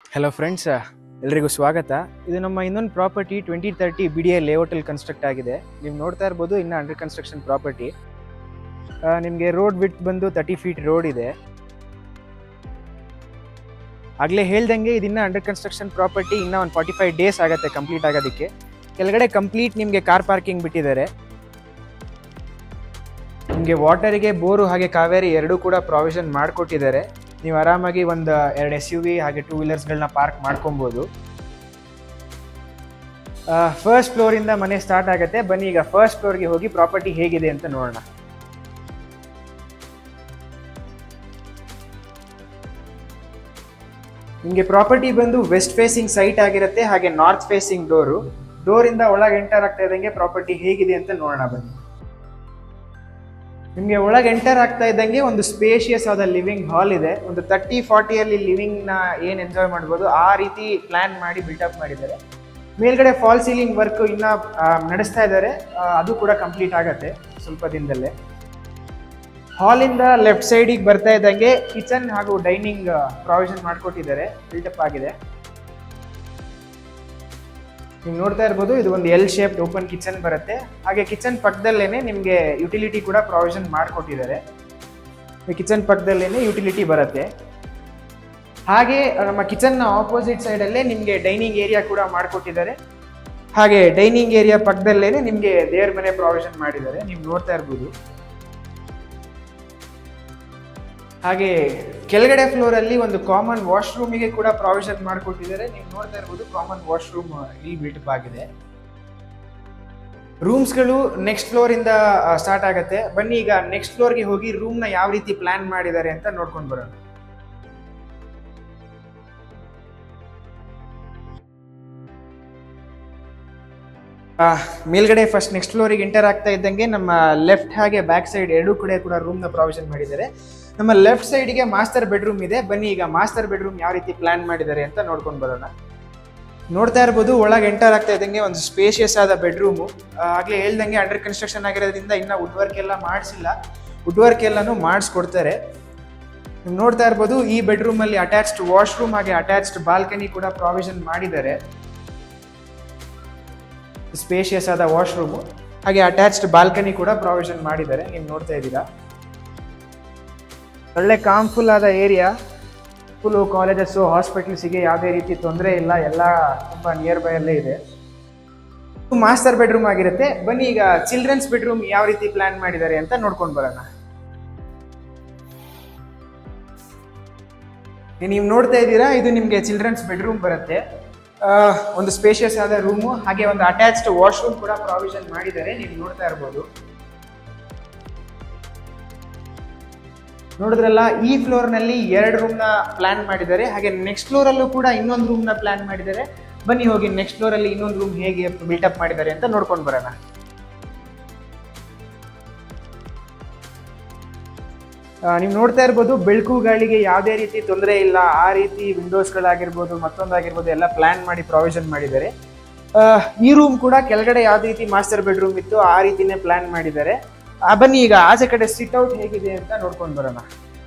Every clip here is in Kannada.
ಹಲೋ ಫ್ರೆಂಡ್ಸ್ ಎಲ್ರಿಗೂ ಸ್ವಾಗತ ಇದು ನಮ್ಮ ಇನ್ನೊಂದು property twenty thirty B D A ಲೇಔಟಲ್ಲಿ ಕನ್ಸ್ಟ್ರಕ್ಟ್ ಆಗಿದೆ ನೀವು ನೋಡ್ತಾ ಇರ್ಬೋದು ಇನ್ನು ಅಂಡರ್ ಕನ್ಸ್ಟ್ರಕ್ಷನ್ ಪ್ರಾಪರ್ಟಿ ನಿಮಗೆ ರೋಡ್ ಬಿಟ್ ಬಂದು ತರ್ಟಿ ಫೀಟ್ ರೋಡ್ ಇದೆ ಆಗಲೇ ಹೇಳ್ದಂಗೆ ಇದನ್ನ ಅಂಡರ್ ಕನ್ಸ್ಟ್ರಕ್ಷನ್ ಪ್ರಾಪರ್ಟಿ ಇನ್ನೂ ಒಂದು ಫಾರ್ಟಿ ಫೈವ್ ಡೇಸ್ ಆಗುತ್ತೆ ಕಂಪ್ಲೀಟ್ ಆಗೋದಕ್ಕೆ ಕೆಳಗಡೆ ಕಂಪ್ಲೀಟ್ ನಿಮಗೆ ಕಾರ್ ಪಾರ್ಕಿಂಗ್ ಬಿಟ್ಟಿದ್ದಾರೆ ನಿಮಗೆ ವಾಟರಿಗೆ ಬೋರು ಹಾಗೆ ಕಾವೇರಿ ಎರಡೂ ಕೂಡ ಪ್ರಾವಿಷನ್ ಮಾಡಿಕೊಟ್ಟಿದ್ದಾರೆ ನೀವು ಆರಾಮಾಗಿ ಒಂದು ಎರಡು ಎಸ್ ಯು ವಿ ಹಾಗೆ ಟೂ ವೀಲರ್ಸ್ಗಳನ್ನ ಪಾರ್ಕ್ ಮಾಡ್ಕೊಬೋದು ಫಸ್ಟ್ ಫ್ಲೋರಿಂದ ಮನೆ ಸ್ಟಾರ್ಟ್ ಆಗುತ್ತೆ ಬನ್ನಿ ಈಗ ಫಸ್ಟ್ ಫ್ಲೋರ್ಗೆ ಹೋಗಿ ಪ್ರಾಪರ್ಟಿ ಹೇಗಿದೆ ಅಂತ ನೋಡೋಣ ನಿಮಗೆ ಪ್ರಾಪರ್ಟಿ ಬಂದು ವೆಸ್ಟ್ ಫೇಸಿಂಗ್ ಸೈಟ್ ಆಗಿರುತ್ತೆ ಹಾಗೆ ನಾರ್ತ್ ಫೇಸಿಂಗ್ ಡೋರು ಡೋರಿಂದ ಒಳಗೆ ಎಂಟರ್ ಆಗ್ತಾ ಇದ್ದಂಗೆ ಪ್ರಾಪರ್ಟಿ ಹೇಗಿದೆ ಅಂತ ನೋಡೋಣ ಬನ್ನಿ ನಿಮಗೆ ಒಳಗೆ ಎಂಟರ್ ಆಗ್ತಾ ಇದ್ದಂಗೆ ಒಂದು ಸ್ಪೇಷಿಯಸ್ ಆದ ಲಿವಿಂಗ್ ಹಾಲ್ ಇದೆ ಒಂದು ತರ್ಟಿ ಫಾರ್ಟಿಯಲ್ಲಿ ಲಿವಿಂಗ್ ನ ಏನ್ ಎಂಜಾಯ್ ಮಾಡ್ಬೋದು ಆ ರೀತಿ ಪ್ಲಾನ್ ಮಾಡಿ ಬಿಲ್ಟಪ್ ಮಾಡಿದ್ದಾರೆ ಮೇಲ್ಗಡೆ ಫಾಲ್ ಸೀಲಿಂಗ್ ವರ್ಕ್ ಇನ್ನ ಆ, ನಡೆಸ್ತಾ ಇದ್ದಾರೆ ಆ, ಅದು ಕೂಡ ಕಂಪ್ಲೀಟ್ ಆಗತ್ತೆ ಸ್ವಲ್ಪ ದಿನದಲ್ಲೇ ಹಾಲಿಂದ ಲೆಫ್ಟ್ ಸೈಡಿಗೆ ಬರ್ತಾ ಇದ್ದಂಗೆ ಕಿಚನ್ ಹಾಗೂ ಡೈನಿಂಗ್ ಪ್ರಾವಿಷನ್ ಮಾಡಿಕೊಟ್ಟಿದ್ದಾರೆ ಬಿಲ್ಟಪ್ ಆಗಿದೆ ನೀವು ನೋಡ್ತಾ ಇರ್ಬೋದು ಇದು ಒಂದು ಎಲ್ ಶೇಪ್ ಓಪನ್ ಕಿಚನ್ ಬರುತ್ತೆ ಹಾಗೆ ಕಿಚನ್ ಪಕ್ಕದಲ್ಲೇನೆ ನಿಮಗೆ ಯುಟಿಲಿಟಿ ಕೂಡ ಪ್ರಾವಿಷನ್ ಮಾಡಿಕೊಟ್ಟಿದ್ದಾರೆ ಕಿಚನ್ ಪಕ್ಕದಲ್ಲೇನೆ ಯುಟಿಲಿಟಿ ಬರುತ್ತೆ ಹಾಗೆ ನಮ್ಮ ಕಿಚನ್ನ ಆಪೋಸಿಟ್ ಸೈಡಲ್ಲೇ ನಿಮಗೆ ಡೈನಿಂಗ್ ಏರಿಯಾ ಕೂಡ ಮಾಡಿಕೊಟ್ಟಿದ್ದಾರೆ ಹಾಗೆ ಡೈನಿಂಗ್ ಏರಿಯಾ ಪಕ್ಕದಲ್ಲೇನೆ ನಿಮಗೆ ದೇವ್ರ ಮನೆ ಪ್ರಾವಿಷನ್ ಮಾಡಿದ್ದಾರೆ ನೀವು ನೋಡ್ತಾ ಇರ್ಬೋದು ಹಾಗೆ ಕೆಳಗಡೆ ಫ್ಲೋರ್ ಅಲ್ಲಿ ಒಂದು ಕಾಮನ್ ವಾಶ್ರೂಮಿಗೆ ಕೂಡ ಪ್ರಾವಿಷನ್ ಮಾಡಿಕೊಟ್ಟಿದ್ದಾರೆ ನೀವು ನೋಡ್ತಾ ಇರ್ಬೋದು ಕಾಮನ್ ವಾಶ್ರೂಮ್ ಇಲ್ಲಿ ಬಿಲ್ಟಪ್ ಆಗಿದೆ ರೂಮ್ಸ್ಗಳು ನೆಕ್ಸ್ಟ್ ಫ್ಲೋರ್ ಇಂದ ಸ್ಟಾರ್ಟ್ ಆಗುತ್ತೆ ಬನ್ನಿ ಈಗ ನೆಕ್ಸ್ಟ್ ಫ್ಲೋರ್ಗೆ ಹೋಗಿ ರೂಮ್ ನ ಯಾವ ರೀತಿ ಪ್ಲಾನ್ ಮಾಡಿದ್ದಾರೆ ಅಂತ ನೋಡ್ಕೊಂಡು ಬರೋಣ ಆ, ಮೇಲ್ಗಡೆ ಫಸ್ಟ್ ನೆಕ್ಸ್ಟ್ ಫ್ಲೋರಿಗೆ ಎಂಟರ್ ಆಗ್ತಾ ಇದ್ದಂಗೆ ನಮ್ಮ ಲೆಫ್ಟ್ ಹಾಗೆ ಬ್ಯಾಕ್ ಸೈಡ್ ಎರಡೂ ಕಡೆ ಕೂಡ ರೂಮ್ನ ಪ್ರಾವಿಷನ್ ಮಾಡಿದ್ದಾರೆ ನಮ್ಮ ಲೆಫ್ಟ್ ಸೈಡ್ಗೆ ಮಾಸ್ಟರ್ ಬೆಡ್ರೂಮ್ ಇದೆ ಬನ್ನಿ ಈಗ ಮಾಸ್ಟರ್ ಬೆಡ್ರೂಮ್ ಯಾವ ರೀತಿ ಪ್ಲಾನ್ ಮಾಡಿದ್ದಾರೆ ಅಂತ ನೋಡ್ಕೊಂಡು ಬರೋಣ ನೋಡ್ತಾ ಇರ್ಬೋದು ಒಳಗೆ ಎಂಟರ್ ಆಗ್ತಾ ಇದ್ದಂಗೆ ಒಂದು ಸ್ಪೇಷಿಯಸ್ ಆದ ಬೆಡ್ರೂಮು ಆಗ್ಲೇ ಹೇಳ್ದಂಗೆ ಅಂಡರ್ ಕನ್ಸ್ಟ್ರಕ್ಷನ್ ಆಗಿರೋದ್ರಿಂದ ಇನ್ನ ವುಡ್ ವರ್ಕ್ ಎಲ್ಲ ಮಾಡಿಸಿಲ್ಲ ವುಡ್ ವರ್ಕ್ ಎಲ್ಲಾನು ಮಾಡಿಸ್ಕೊಡ್ತಾರೆ ನೀವು ನೋಡ್ತಾ ಇರ್ಬೋದು ಈ ಬೆಡ್ರೂಮ್ ಅಲ್ಲಿ ಅಟ್ಯಾಚ್ಡ್ ವಾಶ್ರೂಮ್ ಹಾಗೆ ಅಟ್ಯಾಚ್ಡ್ ಬಾಲ್ಕನಿ ಕೂಡ ಪ್ರಾವಿಷನ್ ಮಾಡಿದ್ದಾರೆ ಸ್ಪೇಷಿಯಸ್ ಆದ ವಾಶ್ರೂಮು ಹಾಗೆ ಅಟ್ಯಾಚ್ಡ್ ಬಾಲ್ಕನಿ ಕೂಡ ಪ್ರಾವಿಷನ್ ಮಾಡಿದ್ದಾರೆ ನೀವು ನೋಡ್ತಾ ಇದ್ದೀರಾ ಒಳ್ಳೆ ಕಾಮ್ಫುಲ್ ಆದ ಏರಿಯಾ ಸ್ಕೂಲು ಕಾಲೇಜಸ್ಸು ಹಾಸ್ಪಿಟಲ್ಸಿಗೆ ಯಾವುದೇ ರೀತಿ ತೊಂದರೆ ಇಲ್ಲ ಎಲ್ಲ ತುಂಬ ನಿಯರ್ ಬೈ ಅಲ್ಲೇ ಇದೆ ಮಾಸ್ಟರ್ ಬೆಡ್ರೂಮ್ ಆಗಿರುತ್ತೆ ಬನ್ನಿ ಈಗ ಚಿಲ್ಡ್ರನ್ಸ್ ಬೆಡ್ರೂಮ್ ಯಾವ ರೀತಿ ಪ್ಲಾನ್ ಮಾಡಿದ್ದಾರೆ ಅಂತ ನೋಡ್ಕೊಂಡು ಬರೋಣ ನೀವು ನೋಡ್ತಾ ಇದ್ದೀರಾ ಇದು ನಿಮಗೆ ಚಿಲ್ಡ್ರನ್ಸ್ ಬೆಡ್ರೂಮ್ ಬರುತ್ತೆ ಆ, ಒಂದು ಸ್ಪೇಷಿಯಸ್ ಆದ ರೂಮು ಹಾಗೆ ಒಂದು ಅಟ್ಯಾಚ್ಡ್ ವಾಶ್ರೂಮ್ ಕೂಡ ಪ್ರಾವಿಷನ್ ಮಾಡಿದ್ದಾರೆ ನೀವು ನೋಡ್ತಾ ಇರ್ಬೋದು ನೋಡಿದ್ರಲ್ಲ ಈ ಫ್ಲೋರ್ ನಲ್ಲಿ ಎರಡು ರೂಮ್ ನ ಪ್ಲಾನ್ ಮಾಡಿದ್ದಾರೆ ಹಾಗೆ ನೆಕ್ಸ್ಟ್ ಫ್ಲೋರ್ ಅಲ್ಲೂ ಕೂಡ ಇನ್ನೊಂದು ರೂಮ್ ನ ಪ್ಲಾನ್ ಮಾಡಿದ್ದಾರೆ ಬನ್ನಿ ಹೋಗಿ ನೆಕ್ಸ್ಟ್ ಫ್ಲೋರ್ ಅಲ್ಲಿ ಇನ್ನೊಂದು ರೂಮ್ ಹೇಗೆ ಬಿಲ್ಟಪ್ ಮಾಡಿದ್ದಾರೆ ಅಂತ ನೋಡ್ಕೊಂಡು ಬರೋಣ ನೀವು ನೋಡ್ತಾ ಇರ್ಬೋದು ಬೆಳಕು ಗಾಳಿಗೆ ಯಾವುದೇ ರೀತಿ ತೊಂದರೆ ಇಲ್ಲ ಆ ರೀತಿ ವಿಂಡೋಸ್ಗಳಾಗಿರ್ಬೋದು ಮತ್ತೊಂದಾಗಿರ್ಬೋದು ಎಲ್ಲ ಪ್ಲಾನ್ ಮಾಡಿ ಪ್ರಾವಿಷನ್ ಮಾಡಿದ್ದಾರೆ ಆ, ಈ ರೂಮ್ ಕೂಡ ಕೆಳಗಡೆ ಯಾವ ರೀತಿ ಮಾಸ್ಟರ್ ಬೆಡ್ರೂಮ್ ಇತ್ತು ಆ ರೀತಿನೇ ಪ್ಲಾನ್ ಮಾಡಿದ್ದಾರೆ ಆ, ಬನ್ನಿ ಈಗ ಆಚೆ ಕಡೆ ಸಿಟ್ ಔಟ್ ಹೇಗಿದೆ ಅಂತ ನೋಡ್ಕೊಂಡು ಬರೋಣ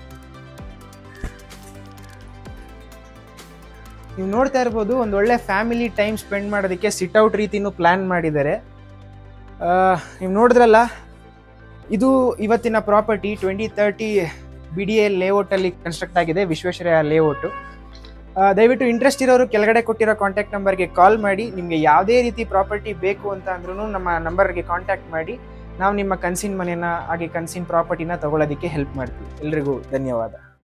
ನೀವು ನೋಡ್ತಾ ಇರ್ಬೋದು ಒಂದು ಒಳ್ಳೆ ಫ್ಯಾಮಿಲಿ ಟೈಮ್ ಸ್ಪೆಂಡ್ ಮಾಡೋದಕ್ಕೆ ಸಿಟ್ ಔಟ್ ರೀತಿನೂ ಪ್ಲಾನ್ ಮಾಡಿದ್ದಾರೆ ನೀವು ನೋಡಿದ್ರಲ್ಲ ಇದು ಇವತ್ತಿನ property twenty thirty B D A ಲೇಔಟಲ್ಲಿ ಕನ್ಸ್ಟ್ರಕ್ಟ್ ಆಗಿದೆ ವಿಶ್ವೇಶ್ವರಯ್ಯ ಲೇಔಟು ದಯವಿಟ್ಟು ಇಂಟ್ರೆಸ್ಟ್ ಇರೋರು ಕೆಳಗಡೆ ಕೊಟ್ಟಿರೋ ಕಾಂಟ್ಯಾಕ್ಟ್ ನಂಬರ್ಗೆ ಕಾಲ್ ಮಾಡಿ ನಿಮಗೆ ಯಾವುದೇ ರೀತಿ ಪ್ರಾಪರ್ಟಿ ಬೇಕು ಅಂತ ಅಂದ್ರೂ ನಮ್ಮ ನಂಬರ್ಗೆ ಕಾಂಟ್ಯಾಕ್ಟ್ ಮಾಡಿ ನಾವು ನಿಮ್ಮ ಕನ್ಸಿನ ಮನೆನ ಹಾಗೆ ಕನ್ಸಿನ ಪ್ರಾಪರ್ಟಿನ ತಗೊಳ್ಳೋದಕ್ಕೆ ಹೆಲ್ಪ್ ಮಾಡ್ತೀವಿ ಎಲ್ರಿಗೂ ಧನ್ಯವಾದ